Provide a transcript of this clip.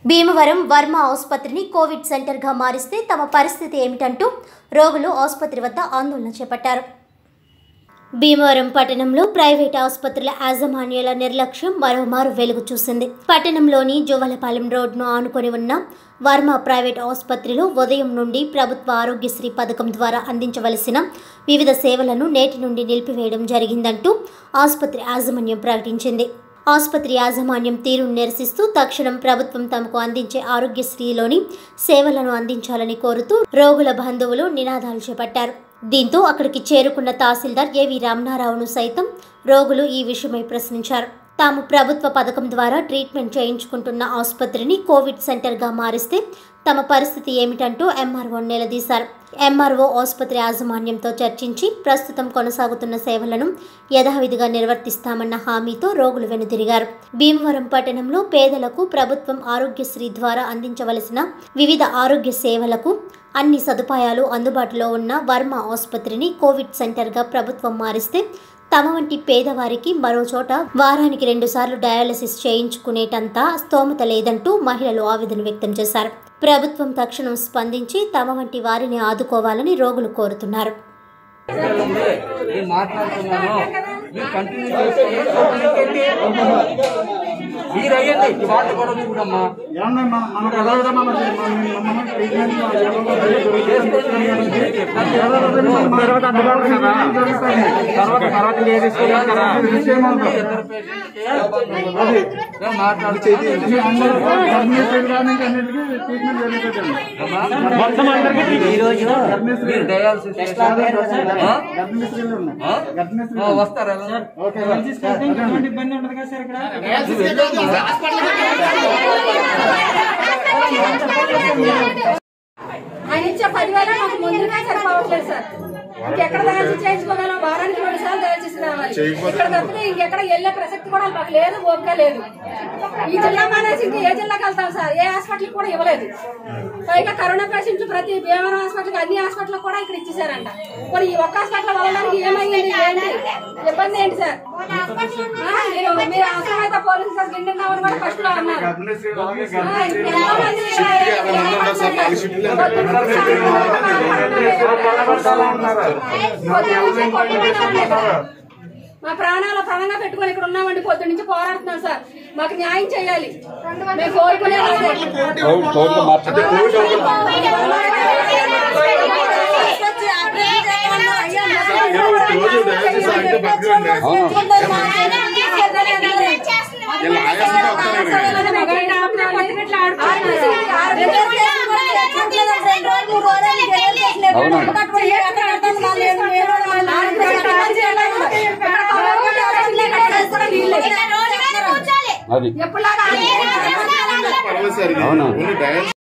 భీమవరం వర్మ ఆసుపత్రిని కోవిడ్ సెంటర్గా మారిస్తే తమ పరిస్థితి ఏమిటంటూ రోగులు ఆసుపత్రి వద్ద ఆందోళన చేపట్టారు భీమవరం పట్టణంలో ప్రైవేట్ ఆసుపత్రుల యాజమాన్యాల నిర్లక్ష్యం మరోమారు వెలుగు చూసింది పట్టణంలోని జువ్వలపాలెం రోడ్ను ఆనుకొని ఉన్న వర్మ ప్రైవేట్ ఆసుపత్రిలో ఉదయం నుండి ప్రభుత్వ ఆరోగ్యశ్రీ పథకం ద్వారా అందించవలసిన వివిధ సేవలను నేటి నుండి నిలిపివేయడం జరిగిందంటూ ఆసుపత్రి యాజమాన్యం ప్రకటించింది ఆసుపత్రి యాజమాన్యం తీరును నిరసిస్తూ తక్షణం ప్రభుత్వం తమకు అందించే ఆరోగ్యశ్రీలోని సేవలను అందించాలని కోరుతూ రోగుల బంధువులు నినాదాలు చేపట్టారు దీంతో అక్కడికి చేరుకున్న తహసీల్దార్ ఏవి రమణారావును సైతం రోగులు ఈ విషయమై ప్రశ్నించారు తాము ప్రభుత్వ పథకం ద్వారా ట్రీట్మెంట్ చేయించుకుంటున్న ఆసుపత్రిని కోవిడ్ సెంటర్గా మారిస్తే తమ పరిస్థితి ఏమిటంటూ ఎంఆర్ఓ నిలదీశారు ఎంఆర్ఓ ఆసుపత్రి యాజమాన్యంతో చర్చించి ప్రస్తుతం కొనసాగుతున్న సేవలను యథావిధిగా నిర్వర్తిస్తామన్న హామీతో రోగులు వెనుదిరిగారు భీమవరం పట్టణంలో పేదలకు ప్రభుత్వం ఆరోగ్యశ్రీ ద్వారా అందించవలసిన వివిధ ఆరోగ్య సేవలకు అన్ని సదుపాయాలు అందుబాటులో ఉన్న వర్మ ఆసుపత్రిని కోవిడ్ సెంటర్గా ప్రభుత్వం మారిస్తే తమ వంటి పేదవారికి మరో చోట వారానికి రెండుసార్లు డయాలసిస్ చేయించుకునేటంత స్తోమత లేదంటూ మహిళలు ఆవేదన వ్యక్తం చేశారు ప్రభుత్వం తక్షణం స్పందించి తమ వంటి వారిని ఆదుకోవాలని రోగులు కోరుతున్నారు ఉంది. నేను మాట్లాడుతున్నాను మీరు కంటిన్యూ చేసుకోండి మీరు అయ్యండి ఈ మాట కూడా చూడమ్మా ఏమన్నా మన- మనకు ఎలా విధంగా మన- మన- మన- మన ట్రీట్మెంట్ మన జీవనంలో జరుగుతుంది. తర్వాత అందుబాటులో జరుగుతుంది. తర్వాత తర్వాత లేదు విషయం ఉందో. నేను మాట్లాడుతున్నాను ఇది అందరూ గర్భిణీ స్త్రీలు కానీ అన్నిటికీ ట్రీట్మెంట్ జరుగుతుందండి మొత్తం అందరికీ ఈ రోజు మీరు డయాలసిస్ ఆ? గర్భిణీ స్త్రీలు ఉన్నాయి ఆ? గర్భిణీ ఆ, స్త్రీలు వస్తారా ఓకే అదేనండి. నువ్వు వెళ్ళమ్మా. ఆయన ఇచ్చే పదివేల మాకు ముందుగా సరిపోవట్లేదు సార్ ఇంకెక్కడ దయాల్సి చేయించుకోగలం వారానికి రెండు సార్లు దయాల్సి రావాలి ఇక్కడ తప్పితే ఇంకెక్కడ వెళ్ళే ప్రసక్తి కూడా మాకు లేదు ఓపిక లేదు ఈ జిల్లా మానేసి ఇంకా ఏ జిల్లాకి వెళ్తాం సార్ ఏ హాస్పిటల్ కూడా ఇవ్వలేదు పైగా కరోనా పేషెంట్లు ప్రతి భీమవరం హాస్పిటల్ అన్ని హాస్పిటల్ కూడా ఇక్కడ ఇచ్చేసారంట మరి ఈ ఒక్క హాస్పిటల్ వెళ్ళడానికి ఏమైంది ఏంటి ఇబ్బంది ఏంటి సార్ ఆ, మీరు మీరు అవసరమైతే పోలీసు సార్ గిండినామని కూడా ఫస్ట్ లో అన్నారు గర్భిణీ స్త్రీలు అలాగే ఆ, గర్భిణీ ఎంతో మంది మా ప్రాణాలు ప్రాణంగా పెట్టుకొని ఇక్కడ ఉన్నామండి పొద్దు నుంచి పోరాడుతున్నాం సార్ మాకు న్యాయం చేయాలి మేము కోరుకునేది అదే. అది ఎప్పుడులాగా అవునా